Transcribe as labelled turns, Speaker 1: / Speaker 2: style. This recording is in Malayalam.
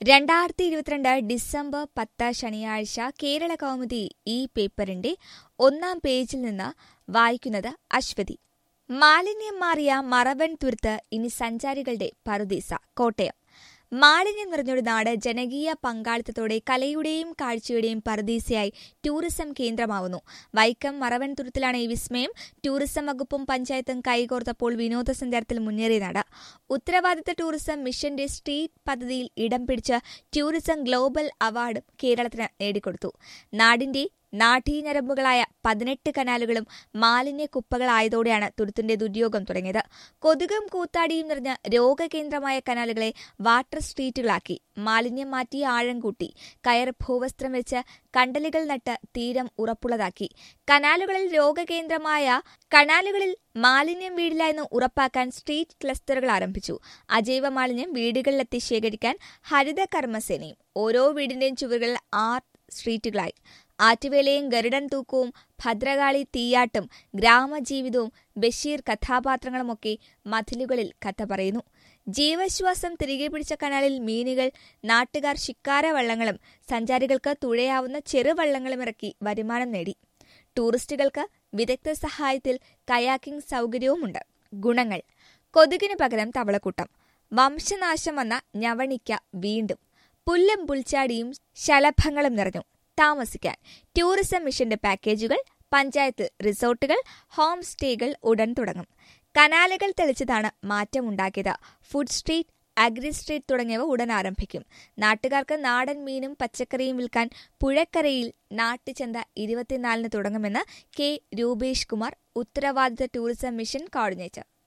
Speaker 1: രണ്ടായിരത്തി ഇരുപത്തിരണ്ട് ഡിസംബർ പത്ത് ശനിയാഴ്ച കേരള കൗമുദി ഈ പേപ്പറിന്റെ ഒന്നാം പേജിൽ നിന്ന് വായിക്കുന്നത് അശ്വതി മാലിന്യം മാറിയ മറവൻ തുരുത്ത് ഇനി സഞ്ചാരികളുടെ പറുദീസ കോട്ടയം മാലിന്യം നിറഞ്ഞൊരു നാട് ജനകീയ പങ്കാളിത്തത്തോടെ കലയുടെയും കാഴ്ചയുടെയും പറുദീസയായി ടൂറിസം കേന്ദ്രമാവുന്നു വൈക്കം മറവൻ തുരുത്തിലാണ് ഈ വിസ്മയം ടൂറിസം വകുപ്പും പഞ്ചായത്തും കൈകോർത്തപ്പോൾ വിനോദസഞ്ചാരത്തിൽ മുന്നേറിയ നാട് ഉത്തരവാദിത്ത ടൂറിസം മിഷന്റെ സ്ട്രീറ്റ് പദ്ധതിയിൽ ഇടം പിടിച്ച ടൂറിസം ഗ്ലോബൽ അവാർഡും കേരളത്തിന് നേടിക്കൊടുത്തു നാടിന്റെ നാഠീഞരമ്പുകളായ പതിനെട്ട് കനാലുകളും മാലിന്യ കുപ്പകളായതോടെയാണ് തുരുത്തിന്റെ ദുര്യോഗം തുടങ്ങിയത് കൊതുകും കൂത്താടിയും നിറഞ്ഞ രോഗകേന്ദ്രമായ കനാലുകളെ വാട്ടർ സ്ട്രീറ്റുകളാക്കി മാലിന്യം മാറ്റി ആഴം കൂട്ടി കയർ ഭൂവസ്ത്രം വെച്ച് കണ്ടലുകൾ നട്ട് തീരം ഉറപ്പുള്ളതാക്കി കനാലുകളിൽ രോഗകേന്ദ്രമായ കനാലുകളിൽ മാലിന്യം വീടില്ല എന്ന് ഉറപ്പാക്കാൻ സ്ട്രീറ്റ് ക്ലസ്റ്ററുകൾ ആരംഭിച്ചു അജൈവ മാലിന്യം വീടുകളിലെത്തി ശേഖരിക്കാൻ ഹരിത കർമ്മസേനയും ഓരോ വീടിന്റെയും ചുവരുകളിൽ ആർട്ട് സ്ട്രീറ്റുകളായി ആറ്റുവേലയും ഗരുഡൻ തൂക്കവും ഭദ്രകാളി തീയാട്ടും ഗ്രാമജീവിതവും ബഷീർ കഥാപാത്രങ്ങളുമൊക്കെ മതിലുകളിൽ കഥ പറയുന്നു ജീവശ്വാസം തിരികെ പിടിച്ച കനാലിൽ മീനുകൾ നാട്ടുകാർ ശിക്കാര വള്ളങ്ങളും സഞ്ചാരികൾക്ക് തുഴയാവുന്ന ചെറുവള്ളങ്ങളും ഇറക്കി വരുമാനം നേടി ടൂറിസ്റ്റുകൾക്ക് വിദഗ്ധ സഹായത്തിൽ കയാക്കിംഗ് സൗകര്യവുമുണ്ട് ഗുണങ്ങൾ കൊതുകിന് പകരം തവളക്കൂട്ടം വംശനാശം വന്ന ഞവണിക്ക വീണ്ടും പുല്ലും പുൽച്ചാടിയും ശലഭങ്ങളും നിറഞ്ഞു താമസിക്കാൻ ടൂറിസം മിഷന്റെ പാക്കേജുകൾ പഞ്ചായത്ത് റിസോർട്ടുകൾ ഹോം സ്റ്റേകൾ ഉടൻ തുടങ്ങും കനാലുകൾ തെളിച്ചതാണ് മാറ്റമുണ്ടാക്കിയത് ഫുഡ് സ്ട്രീറ്റ് അഗ്രി സ്ട്രീറ്റ് തുടങ്ങിയവ ഉടൻ ആരംഭിക്കും നാട്ടുകാർക്ക് നാടൻ മീനും പച്ചക്കറിയും വിൽക്കാൻ പുഴക്കരയിൽ നാട്ടുചന്ത ഇരുപത്തിനാലിന് തുടങ്ങുമെന്ന് കെ രൂപേഷ് കുമാർ ഉത്തരവാദിത്ത ടൂറിസം മിഷൻ കോർഡിനേറ്റർ